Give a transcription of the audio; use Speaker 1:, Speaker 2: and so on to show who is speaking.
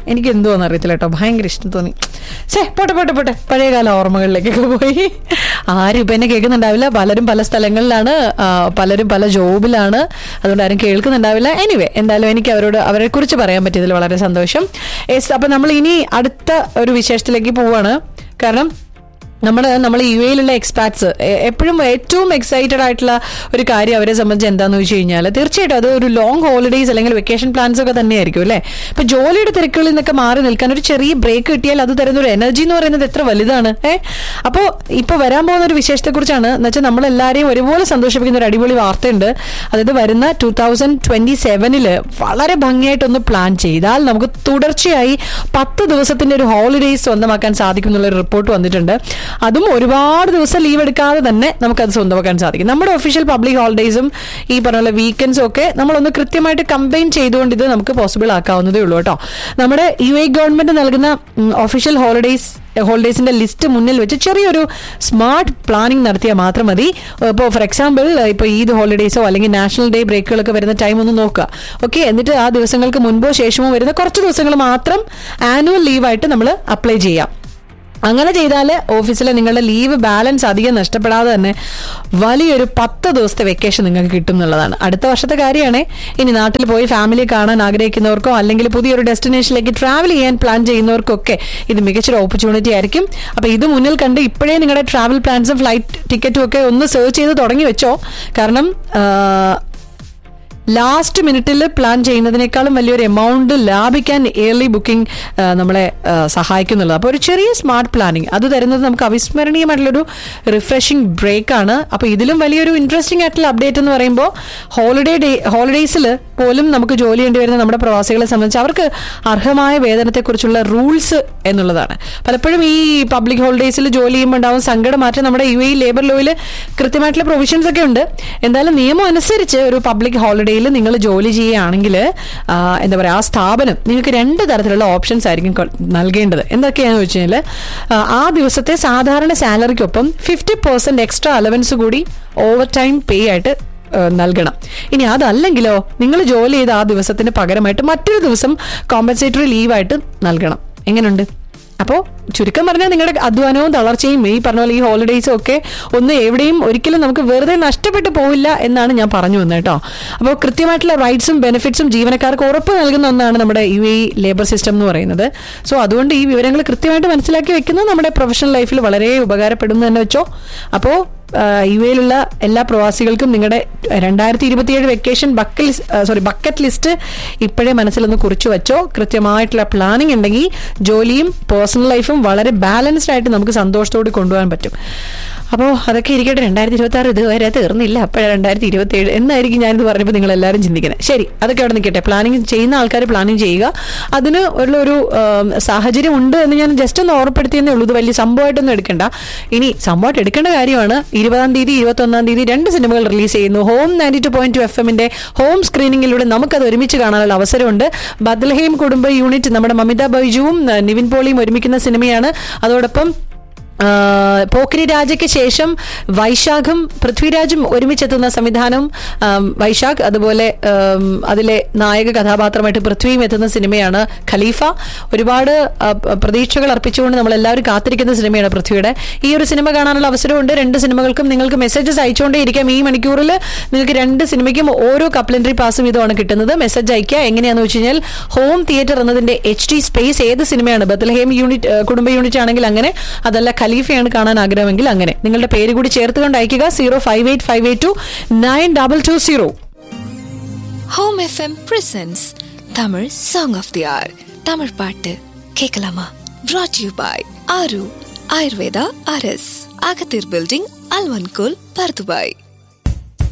Speaker 1: എനിക്ക് എന്തോന്ന് അറിയത്തില്ല കേട്ടോ ഭയങ്കര ഇഷ്ടം തോന്നി ഛേ പോട്ടെ പോട്ടെ പോട്ടെ പഴയകാല ഓർമ്മകളിലേക്കൊക്കെ പോയി ആരും ഇപ്പം എന്നെ കേൾക്കുന്നുണ്ടാവില്ല പലരും പല സ്ഥലങ്ങളിലാണ് ആ, പലരും പല ജോബിലാണ് അതുകൊണ്ട് ആരും കേൾക്കുന്നുണ്ടാവില്ല എനിവേ എന്തായാലും എനിക്ക് അവരോട് അവരെ കുറിച്ച് പറയാൻ പറ്റിയതിൽ വളരെ സന്തോഷം യെസ് അപ്പം നമ്മൾ ഇനി അടുത്ത ഒരു വിശേഷത്തിലേക്ക് പോവാണ് കാരണം നമ്മൾ നമ്മൾ യു എയിലുള്ള എക്സ്പാറ്റ്സ് എപ്പോഴും ഏറ്റവും എക്സൈറ്റഡ് ആയിട്ടുള്ള ഒരു കാര്യം അവരെ സംബന്ധിച്ച് എന്താണെന്ന് വെച്ച് കഴിഞ്ഞാൽ തീർച്ചയായിട്ടും അത് ഒരു ലോങ് ഹോളിഡേയ്സ് അല്ലെങ്കിൽ വെക്കേഷൻ പ്ലാൻസ് ഒക്കെ തന്നെയായിരിക്കും അല്ലേ ഇപ്പൊ ജോലിയുടെ തിരക്കുകളിൽ നിന്നൊക്കെ മാറി നിൽക്കാൻ ഒരു ചെറിയ ബ്രേക്ക് കിട്ടിയാൽ അത് തരുന്ന ഒരു എനർജി എന്ന് പറയുന്നത് എത്ര വലുതാണ് ഏഹ് അപ്പോൾ ഇപ്പൊ വരാൻ പോകുന്ന ഒരു വിശേഷത്തെക്കുറിച്ചാണ് എന്ന് വെച്ചാൽ നമ്മൾ എല്ലാവരെയും ഒരുപോലെ സന്തോഷിപ്പിക്കുന്ന ഒരു അടിപൊളി വാർത്തയുണ്ട് അതായത് വരുന്ന ടൂ തൗസൻഡ് ട്വന്റി സെവനില് വളരെ ഭംഗിയായിട്ടൊന്ന് പ്ലാൻ ചെയ്താൽ നമുക്ക് തുടർച്ചയായി പത്ത് ദിവസത്തിന്റെ ഒരു ഹോളിഡേയ്സ് സ്വന്തമാക്കാൻ സാധിക്കും എന്നുള്ള ഒരു റിപ്പോർട്ട് വന്നിട്ടുണ്ട് അതും ഒരുപാട് ദിവസം ലീവ് എടുക്കാതെ തന്നെ നമുക്കത് സ്വന്തമാക്കാൻ സാധിക്കും നമ്മുടെ ഒഫീഷ്യൽ പബ്ലിക് ഹോളിഡേയ്സും ഈ പറഞ്ഞ പോലെ വീക്കെൻഡ്സും ഒക്കെ നമ്മളൊന്ന് കൃത്യമായിട്ട് കമ്പൈൻ ചെയ്തുകൊണ്ട് ഇത് നമുക്ക് പോസിബിൾ ആക്കാവുന്നതേ ഉള്ളൂ കേട്ടോ നമ്മുടെ യു എ ഗവൺമെന്റ് നൽകുന്ന ഒഫീഷ്യൽ ഹോളിഡേയ്സ് ഹോളിഡേയ്സിന്റെ ലിസ്റ്റ് മുന്നിൽ വെച്ച് ചെറിയൊരു സ്മാർട്ട് പ്ലാനിങ് നടത്തിയാൽ മാത്രം മതി ഇപ്പോൾ ഫോർ എക്സാമ്പിൾ ഇപ്പോൾ ഈദ് ഹോളിഡേയ്സോ അല്ലെങ്കിൽ നാഷണൽ ഡേ ബ്രേക്കുകളൊക്കെ വരുന്ന ടൈം ഒന്ന് നോക്കുക ഓക്കെ എന്നിട്ട് ആ ദിവസങ്ങൾക്ക് മുൻപോ ശേഷമോ വരുന്ന കുറച്ച് ദിവസങ്ങൾ മാത്രം ആനുവൽ ലീവായിട്ട് നമ്മൾ അപ്ലൈ ചെയ്യാം അങ്ങനെ ചെയ്താൽ ഓഫീസിലെ നിങ്ങളുടെ ലീവ് ബാലൻസ് അധികം നഷ്ടപ്പെടാതെ തന്നെ വലിയൊരു പത്ത് ദിവസത്തെ വെക്കേഷൻ നിങ്ങൾക്ക് കിട്ടും എന്നുള്ളതാണ് അടുത്ത വർഷത്തെ കാര്യമാണ് ഇനി നാട്ടിൽ പോയി ഫാമിലി കാണാൻ ആഗ്രഹിക്കുന്നവർക്കോ അല്ലെങ്കിൽ പുതിയൊരു ഡെസ്റ്റിനേഷനിലേക്ക് ട്രാവൽ ചെയ്യാൻ പ്ലാൻ ചെയ്യുന്നവർക്കൊക്കെ ഇത് മികച്ചൊരു ഓപ്പർച്യൂണിറ്റി ആയിരിക്കും അപ്പോൾ ഇത് മുന്നിൽ കണ്ട് ഇപ്പോഴേ നിങ്ങളുടെ ട്രാവൽ പ്ലാൻസും ഫ്ലൈറ്റ് ടിക്കറ്റും ഒക്കെ ഒന്ന് സെർച്ച് ചെയ്ത് തുടങ്ങി വെച്ചോ കാരണം ആ, ലാസ്റ്റ് മിനിറ്റിൽ പ്ലാൻ ചെയ്യുന്നതിനേക്കാളും വലിയൊരു എമൗണ്ട് ലാഭിക്കാൻ ഇയർലി ബുക്കിംഗ് നമ്മളെ ആ, സഹായിക്കുന്നുള്ളത് അപ്പോൾ ഒരു ചെറിയ സ്മാർട്ട് പ്ലാനിങ് അത് തരുന്നത് നമുക്ക് അവിസ്മരണീയമായിട്ടുള്ളൊരു റിഫ്രഷിംഗ് ബ്രേക്ക് ആണ് അപ്പോൾ ഇതിലും വലിയൊരു ഇൻട്രസ്റ്റിംഗ് ആയിട്ടുള്ള അപ്ഡേറ്റ് എന്ന് പറയുമ്പോൾ ഹോളിഡേ ഡേ ഹോളിഡേയ്സിൽ പോലും നമുക്ക് ജോലി ചെയ്യേണ്ടി വരുന്ന നമ്മുടെ പ്രവാസികളെ സംബന്ധിച്ച് അവർക്ക് അർഹമായ വേതനത്തെക്കുറിച്ചുള്ള റൂൾസ് എന്നുള്ളതാണ് പലപ്പോഴും ഈ പബ്ലിക് ഹോളിഡേയ്സിൽ ജോലി ചെയ്യുമ്പോൾ ഉണ്ടാവും സങ്കടം മാറ്റം നമ്മുടെ യു എ ലേബർ ലോയിൽ കൃത്യമായിട്ടുള്ള പ്രൊവിഷൻസ് ഒക്കെ ഉണ്ട് എന്തായാലും നിയമം അനുസരിച്ച് ഒരു പബ്ലിക് ഹോളിഡേയിൽ നിങ്ങൾ ജോലി ചെയ്യുകയാണെങ്കിൽ ആ, എന്താ പറയുക ആ സ്ഥാപനം നിങ്ങൾക്ക് രണ്ട് തരത്തിലുള്ള ഓപ്ഷൻസ് ആയിരിക്കും കൊ- നൽകേണ്ടത് എന്തൊക്കെയാണെന്ന് വെച്ച് കഴിഞ്ഞാൽ ആ, ആ ദിവസത്തെ സാധാരണ സാലറിക്കൊപ്പം ഫിഫ്റ്റി പെർസെന്റ് എക്സ്ട്രാ അലവൻസ് കൂടി ഓവർ ടൈം പേ ആയിട്ട് ഏഹ് നൽകണം ഇനി അതല്ലെങ്കിലോ നിങ്ങൾ ജോലി ചെയ്ത ആ ദിവസത്തിന് പകരമായിട്ട് മറ്റൊരു ദിവസം കോമ്പൻസേറ്ററി ലീവായിട്ട് നൽകണം എങ്ങനെയുണ്ട് അപ്പോൾ ചുരുക്കം പറഞ്ഞാൽ നിങ്ങളുടെ അധ്വാനവും തളർച്ചയും ഈ പറഞ്ഞ പോലെ ഈ ഹോളിഡേയ്സും ഒക്കെ ഒന്നും എവിടെയും ഒരിക്കലും നമുക്ക് വെറുതെ നഷ്ടപ്പെട്ടു പോവില്ല എന്നാണ് ഞാൻ പറഞ്ഞു വന്നത് കേട്ടോ അപ്പോൾ കൃത്യമായിട്ടുള്ള റൈറ്റ്സും ബെനിഫിറ്റ്സും ജീവനക്കാർക്ക് ഉറപ്പ് നൽകുന്ന ഒന്നാണ് നമ്മുടെ യു എ ലേബർ സിസ്റ്റം എന്ന് പറയുന്നത് സോ അതുകൊണ്ട് ഈ വിവരങ്ങൾ കൃത്യമായിട്ട് മനസ്സിലാക്കി വെക്കുന്നത് നമ്മുടെ പ്രൊഫഷണൽ ലൈഫിൽ വളരെ ഉപകാരപ്പെടും എന്ന് തന്നെ വെച്ചോ അപ്പോൾ യു എയിലുള്ള എല്ലാ പ്രവാസികൾക്കും നിങ്ങളുടെ രണ്ടായിരത്തി ഇരുപത്തിയേഴ് വെക്കേഷൻ ബക്കൽ സോറി ബക്കറ്റ് ലിസ്റ്റ് ഇപ്പോഴേ മനസ്സിലൊന്ന് കുറിച്ചു വെച്ചോ കൃത്യമായിട്ടുള്ള പ്ലാനിങ് ഉണ്ടെങ്കിൽ ജോലിയും പേഴ്സണൽ ലൈഫും വളരെ ബാലൻസ്ഡ് ആയിട്ട് നമുക്ക് സന്തോഷത്തോടെ കൊണ്ടുപോകാൻ പറ്റും അപ്പോൾ അതൊക്കെ ഇരിക്കട്ടെ രണ്ടായിരത്തി ഇരുപത്തി ആറ് ഇതുവരെ തീർന്നില്ല അപ്പോഴാണ് രണ്ടായിരത്തി ഇരുപത്തി ഏഴ് എന്നായിരിക്കും ഞാനിത് പറഞ്ഞപ്പോൾ നിങ്ങൾ എല്ലാവരും ചിന്തിക്കുന്നത് ശരി അതൊക്കെ അവിടെ നിൽക്കട്ടെ പ്ലാനിങ് ചെയ്യുന്ന ആൾക്കാർ പ്ലാനിങ് ചെയ്യുക അതിന് ഉള്ള ഒരു ആം, സാഹചര്യം ഉണ്ട് എന്ന് ഞാൻ ജസ്റ്റ് ഒന്ന് ഓർമ്മപ്പെടുത്തിയെന്നേ ഉള്ളൂ ഇത് വലിയ സംഭവമായിട്ടൊന്നും എടുക്കണ്ട ഇനി സംഭവമായിട്ട് എടുക്കേണ്ട കാര്യമാണ് ഇരുപതാം തീയതി ഇരുപത്തി ഒന്നാം തീയതി രണ്ട് സിനിമകൾ റിലീസ് ചെയ്യുന്നു home ninety two point two F എമ്മിന്റെ ഹോം സ്ക്രീനിങ്ങിലൂടെ നമുക്കത് ഒരുമിച്ച് കാണാനുള്ള അവസരമുണ്ട് ബദ്ലഹേം കുടുംബ യൂണിറ്റ് നമ്മുടെ മമിത ബൈജുവും ആ, നിവിൻ പോളിയും ഒരുമിക്കുന്ന സിനിമയാണ് അതോടൊപ്പം ആ, പോക്കിരി രാജയ്ക്ക് ശേഷം വൈശാഖും പൃഥ്വിരാജും ഒരുമിച്ചെത്തുന്ന സംവിധാനം ആം, വൈശാഖ് അതുപോലെ ആം, അതിലെ നായക കഥാപാത്രമായിട്ട് പൃഥ്വിയും എത്തുന്ന സിനിമയാണ് ഖലീഫ ഒരുപാട് ആ, പ- പ്രതീക്ഷകൾ അർപ്പിച്ചുകൊണ്ട് നമ്മൾ എല്ലാവരും കാത്തിരിക്കുന്ന സിനിമയാണ് പൃഥ്വിയുടെ ഈ ഒരു സിനിമ കാണാനുള്ള അവസരമുണ്ട് രണ്ട് സിനിമകൾക്കും നിങ്ങൾക്ക് മെസ്സേജസ് അയച്ചുകൊണ്ടേ ഇരിക്കാം ഈ മണിക്കൂറിൽ നിങ്ങൾക്ക് രണ്ട് സിനിമയ്ക്കും ഓരോ കപ്ലൻട്രി പാസ് വീതമാണ് കിട്ടുന്നത് മെസ്സേജ് അയക്കുക എങ്ങനെയാന്ന് വെച്ച് കഴിഞ്ഞാൽ ഹോം തിയേറ്റർ എന്നതിന്റെ എച്ച് ഡി സ്പേസ് ഏത് സിനിമയാണ് ബത്തൽഹേം യൂണിറ്റ് ഏഹ്, കുടുംബ യൂണിറ്റ് ആണെങ്കിൽ അങ്ങനെ അതല്ല ഖലീഫയാണ് കാണാൻ ആഗ്രഹമെങ്കിൽ അങ്ങനെ നിങ്ങളുടെ പേര് കൂടി ചേർത്തുകൊണ്ട് അയക്കുക zero five eight five eight two nine double two zero
Speaker 2: home FM presents Tamil song of the hour Tamil பாட்டு கேட்கலாமா brought you by Aaru Ayurveda ஆர்எஸ் அகத்தீர் பில்டிங் அல்வன்கோல் பர்துபாய்